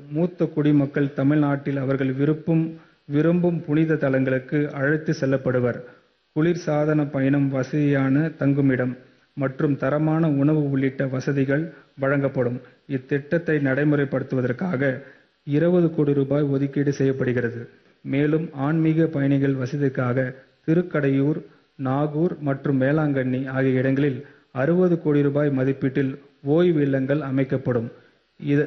மூத்த குடிமக்கள் தமிழ்நாட்டில் அவர்கள் விருப்பும் விரும்பும் புனித தலங்களுக்கு அழைத்து செல்லப்படுவர் குளிர்சாதன பயணம் வசதியான தங்குமிடம் மற்றும் தரமான உணவு உள்ளிட்ட வசதிகள் வழங்கப்படும் இத்திட்டத்தை நடைமுறைப்படுத்துவதற்காக இருபது கோடி ரூபாய் ஒதுக்கீடு செய்யப்படுகிறது மேலும் ஆன்மீக பயணிகள் வசதிக்காக திருக்கடையூர் நாகூர் மற்றும் வேளாங்கண்ணி ஆகிய இடங்களில் அறுபது கோடி ரூபாய் மதிப்பீட்டில் ஓய்வு இல்லங்கள் அமைக்கப்படும் இது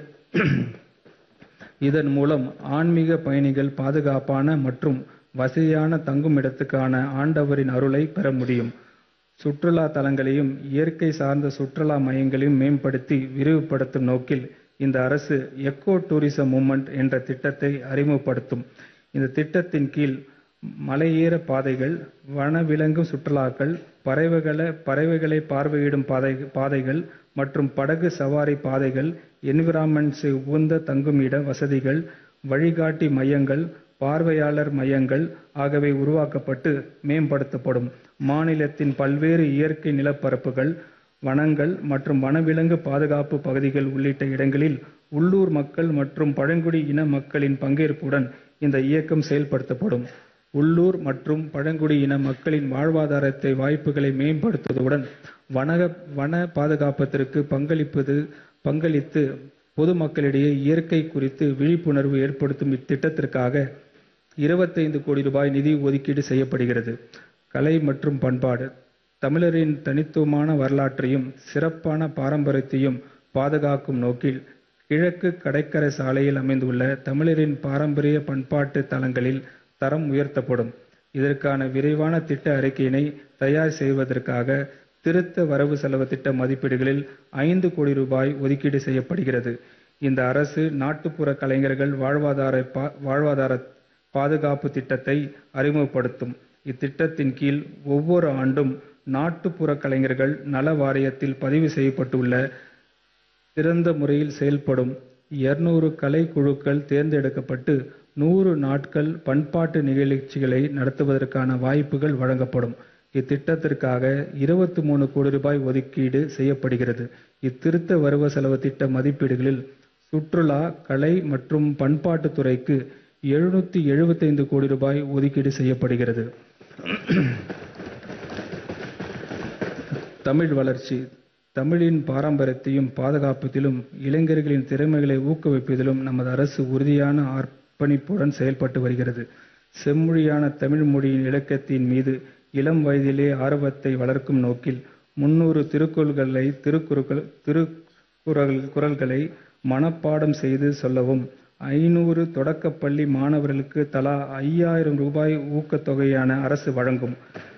இதன் மூலம் ஆன்மீக பயணிகள் பாதுகாப்பான மற்றும் வசதியான தங்குமிடத்துக்கான ஆண்டவரின் அருளை பெற முடியும் சுற்றுலா தலங்களையும் இயற்கை சார்ந்த சுற்றுலா மையங்களையும் மேம்படுத்தி விரிவுபடுத்தும் நோக்கில் இந்த அரசு எக்கோ டூரிசம் மூமெண்ட் என்ற திட்டத்தை அறிமுகப்படுத்தும் இந்த திட்டத்தின் கீழ் மலையேற பாதைகள் வனவிலங்கு சுற்றுலாக்கள் பறவைகளை பறவைகளை பார்வையிடும் பாதை பாதைகள் மற்றும் படகு சவாரி பாதைகள் என்விரான்மெண்ட்ஸ் உகந்த தங்குமிட வசதிகள் வழிகாட்டி மையங்கள் பார்வையாளர் மையங்கள் ஆகியவை உருவாக்கப்பட்டு மேம்படுத்தப்படும் மாநிலத்தின் பல்வேறு இயற்கை நிலப்பரப்புகள் வனங்கள் மற்றும் வனவிலங்கு பாதுகாப்பு பகுதிகள் உள்ளிட்ட இடங்களில் உள்ளூர் மக்கள் மற்றும் பழங்குடி இன மக்களின் பங்கேற்புடன் இந்த இயக்கம் செயல்படுத்தப்படும் உள்ளூர் மற்றும் பழங்குடி இன மக்களின் வாழ்வாதாரத்தை வாய்ப்புகளை மேம்படுத்துவதுடன் வனக வன பாதுகாப்பத்திற்கு பங்களிப்பது பங்களித்து பொதுமக்களிடையே இயற்கை குறித்து விழிப்புணர்வு ஏற்படுத்தும் இத்திட்டத்திற்காக இருபத்தைந்து கோடி ரூபாய் நிதி ஒதுக்கீடு செய்யப்படுகிறது கலை மற்றும் பண்பாடு தமிழரின் தனித்துவமான வரலாற்றையும் சிறப்பான பாரம்பரியத்தையும் பாதுகாக்கும் நோக்கில் கிழக்கு கடற்கரை சாலையில் அமைந்துள்ள தமிழரின் பாரம்பரிய பண்பாட்டு தலங்களில் தரம் உயர்த்தப்படும் இதற்கான விரைவான திட்ட அறிக்கையினை தயார் செய்வதற்காக திருத்த வரவு செலவு திட்ட மதிப்பீடுகளில் ஐந்து கோடி ரூபாய் ஒதுக்கீடு செய்யப்படுகிறது இந்த அரசு நாட்டுப்புற கலைஞர்கள் வாழ்வாதார பா- வாழ்வாதார பாதுகாப்பு திட்டத்தை அறிமுகப்படுத்தும் இத்திட்டத்தின் கீழ் ஒவ்வொரு ஆண்டும் நாட்டுப்புற கலைஞர்கள் நல வாரியத்தில் பதிவு செய்யப்பட்டுள்ள சிறந்த முறையில் செயல்படும் 200 கலை குழுக்கள் தேர்ந்தெடுக்கப்பட்டு நூறு நாட்கள் பண்பாட்டு நிகழ்ச்சிகளை நடத்துவதற்கான வாய்ப்புகள் வழங்கப்படும் இத்திட்டத்திற்காக 23 மூணு கோடி ரூபாய் ஒதுக்கீடு செய்யப்படுகிறது இத்திருத்த வரவு செலவு திட்ட மதிப்பீடுகளில் சுற்றுலா கலை மற்றும் பண்பாட்டுத் துறைக்கு எழுநூத்தி எழுபத்தைந்து கோடி ரூபாய் ஒதுக்கீடு செய்யப்படுகிறது தமிழ் வளர்ச்சி தமிழின் பாரம்பரியத்தையும் பாதுகாப்பதிலும் இளைஞர்களின் திறமைகளை ஊக்குவிப்பதிலும் நமது அரசு உறுதியான அர்ப்பணிப்புடன் செயல்பட்டு வருகிறது செம்மொழியான தமிழ் மொழியின் இலக்கியத்தின் மீது இளம் வயதிலே ஆர்வத்தை வளர்க்கும் நோக்கில் முன்னூறு திருக்குறள்களை திருக்குறள் திருக்குறள் குறள்களை மனப்பாடம் செய்து சொல்லவும் ஐநூறு தொடக்கப்பள்ளி மாணவர்களுக்கு தலா ஐயாயிரம் ரூபாய் ஊக்கத்தொகையான அரசு வழங்கும்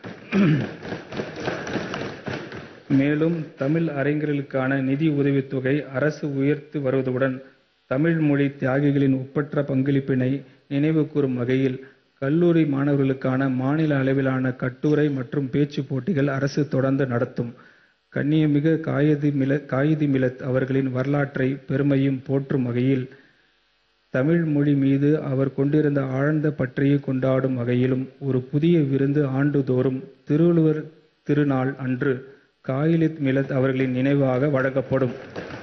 மேலும் தமிழ் அறிஞர்களுக்கான நிதி உதவித்தொகை அரசு உயர்த்தி வருவதுடன் தமிழ் மொழி தியாகிகளின் ஒப்பற்ற பங்களிப்பினை நினைவுகூரும் வகையில் கல்லூரி மாணவர்களுக்கான மாநில அளவிலான கட்டுரை மற்றும் பேச்சுப் போட்டிகள் அரசு தொடர்ந்து நடத்தும் கண்ணியமிகு காயிது மில காயிது மிலத் அவர்களின் வரலாற்றை பெருமையும் போற்றும் வகையில் தமிழ் மொழி மீது அவர் கொண்டிருந்த ஆழ்ந்த பற்றையை கொண்டாடும் வகையிலும் ஒரு புதிய விருந்து ஆண்டுதோறும் திருவள்ளுவர் திருநாள் அன்று காயிலித் மிலத் அவர்களின் நினைவாக வழங்கப்படும்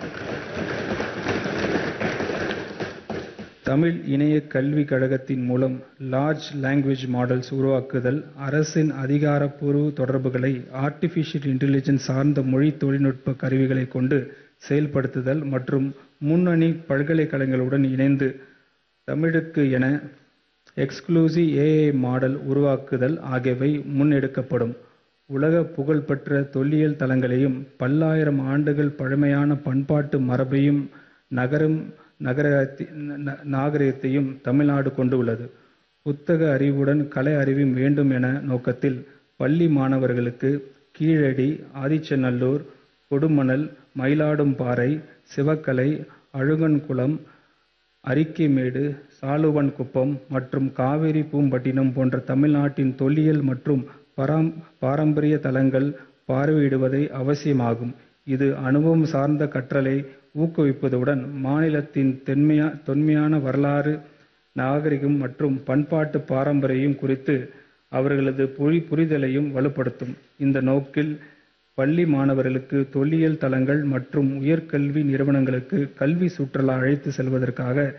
தமிழ் இணைய கல்விக் கழகத்தின் மூலம் லார்ஜ் லாங்குவேஜ் மாடல்ஸ் உருவாக்குதல் அரசின் அதிகாரப்பூர்வ தொடர்புகளை ஆர்டிஃபிஷியல் இன்டெலிஜென்ஸ் சார்ந்த மொழி தொழில்நுட்ப கருவிகளை கொண்டு செயல்படுத்துதல் மற்றும் முன்னணி பல்கலைக்கழகங்களுடன் இணைந்து தமிழுக்கு என எக்ஸ்க்ளூசிவ் ஏஐ மாடல் உருவாக்குதல் ஆகியவை முன்னெடுக்கப்படும் உலக புகழ்பெற்ற தொல்லியல் தலங்களையும் பல்லாயிரம் ஆண்டுகள் பழமையான பண்பாட்டு மரபையும் நகரும் நகரத்தி ந- நாகரிகத்தையும் தமிழ்நாடு கொண்டுள்ளது புத்தக அறிவுடன் கலை அறிவும் வேண்டும் என நோக்கத்தில் பள்ளி மாணவர்களுக்கு கீழடி ஆதிச்சநல்லூர் கொடுமணல் மயிலாடும்பாறை சிவக்கலை அழுகன்குளம் அரிக்கைமேடு சாலுவன்குப்பம் மற்றும் காவிரி பூம்பட்டினம் போன்ற தமிழ்நாட்டின் தொல்லியல் மற்றும் பராம் பாரம்பரிய தலங்கள் பார்வையிடுவதை அவசியமாகும் இது அனுபவம் சார்ந்த கற்றலை ஊக்குவிப்பதுடன் மாநிலத்தின் தென்மையா தொன்மையான வரலாறு நாகரிகம் மற்றும் பண்பாட்டு பாரம்பரியம் குறித்து அவர்களது புரி புரிதலையும் வலுப்படுத்தும் இந்த நோக்கில் பள்ளி மாணவர்களுக்கு தொல்லியல் தலங்கள் மற்றும் உயர்கல்வி நிறுவனங்களுக்கு கல்வி சுற்றுலா அழைத்து செல்வதற்காக